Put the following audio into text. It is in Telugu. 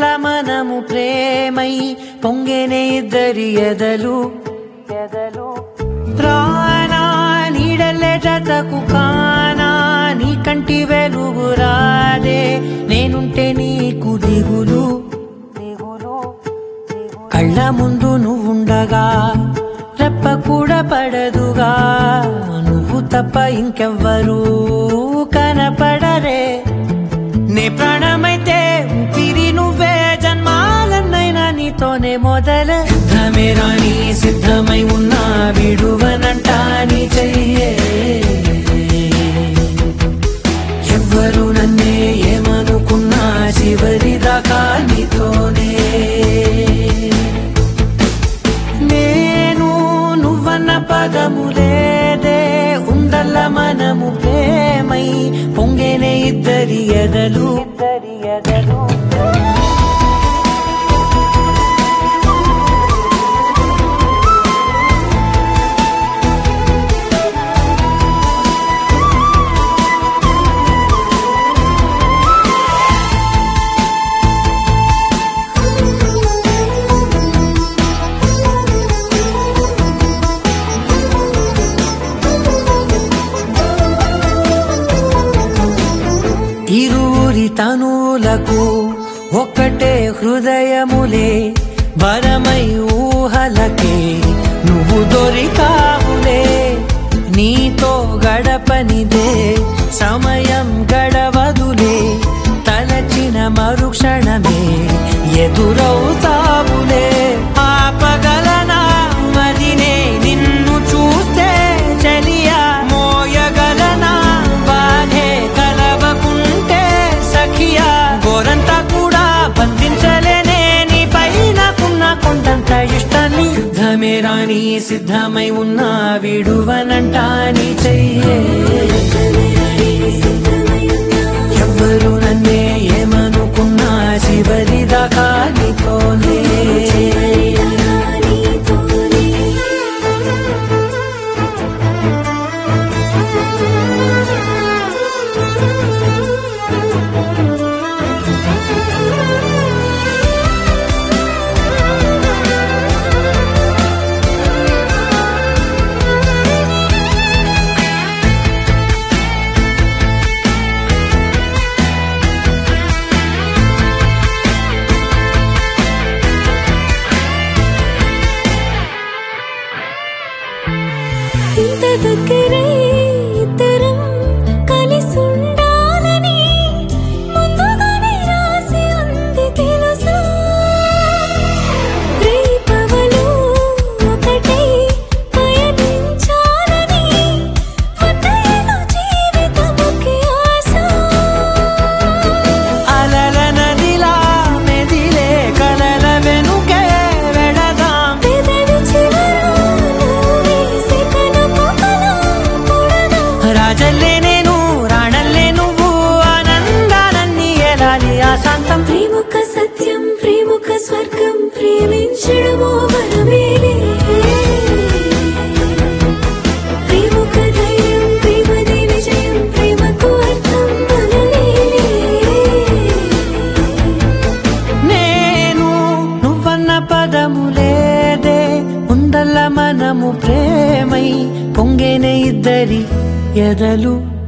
ఉందల్ల మనము ప్రేమై పొంగెనే ఇద్దరి ఎదలు ఎదలు ప్రాణా నీడలే జతకు కానా నీ కంటి వెలుగు రాదే నేనుంటే నీకు దిగులు దిగులు కళ్ళ ముందు నువ్వుండగా రెప్ప కూడా పడదుగా నువ్వు తప్ప ఇంకెవ్వరూ కనపడరే నే ప్రాణమైతే ఊపిరి నువ్వే జన్మాలన్నైనా నీతోనే మొదలే సిద్ధమే రాని సిద్ధమై ఉన్నా విడువనంట నీ చెయ్యే ఎవ్వరు నన్నే ఏమనుకున్నా చివరి దాకా నీతోనే నేను నువ్వన్న పదము లేదే ఉందల్ల మనము ప్రేమై పొంగేనే ఇద్దరి ఎదలు ఇద్దరి ఎదలు ఇరువురి తనులకు ఒక్కటే హృదయములే వరమై ఊహలకే నువ్వు దొరికావులే నీతో గడపనిదే సమయం గడవదులే తలచిన మరుక్షణమే ఎదురవుతావులే ఆపగలనా మదినే నిన్ను చూస్తే చలియా మోయగలనా బాధే కలవకుంటే సఖియా గోరంతా కూడా బంధించలేనే నీ పైనకున్న కొండంత ఇష్టాన్ని సిద్ధమే రాని సిద్ధమై ఉన్నా విడువనంట నీ చెయ్యే ఎవ్వరు నన్నే ఏమనుకున్నా చివరి దాకా నీతోనే ఇంత దగ్గరై ఇద్దరం కలిసుండాలని ముందుగానే రాసి ఉంది తెలుసా రేపవలు ఒకటై పయనించాలని వందేళ్ళ జీవితముకి ఆశ అలల నదిలా మెదిలే కలల వెనుకే వెడదాం పెదవి చివర నువ్వు వేసే కనుకొకలా పొడదా రాజల్లే నేను రాణల్లే నువ్వు ఆనందాలన్నీ ఎలాలి ఆశాంతం ప్రేముక సత్యం ప్రేముక స్వర్గం ప్రేమించడమో వరమేలే ప్రేముక ధైర్యం ప్రేమది విజయం ప్రేమకు అర్థం మనలేలే నేను నువ్వన్న పదము లేదే ఉందల్ల మనము ప్రేమై పొంగేనే ఇద్దరి ఎదలు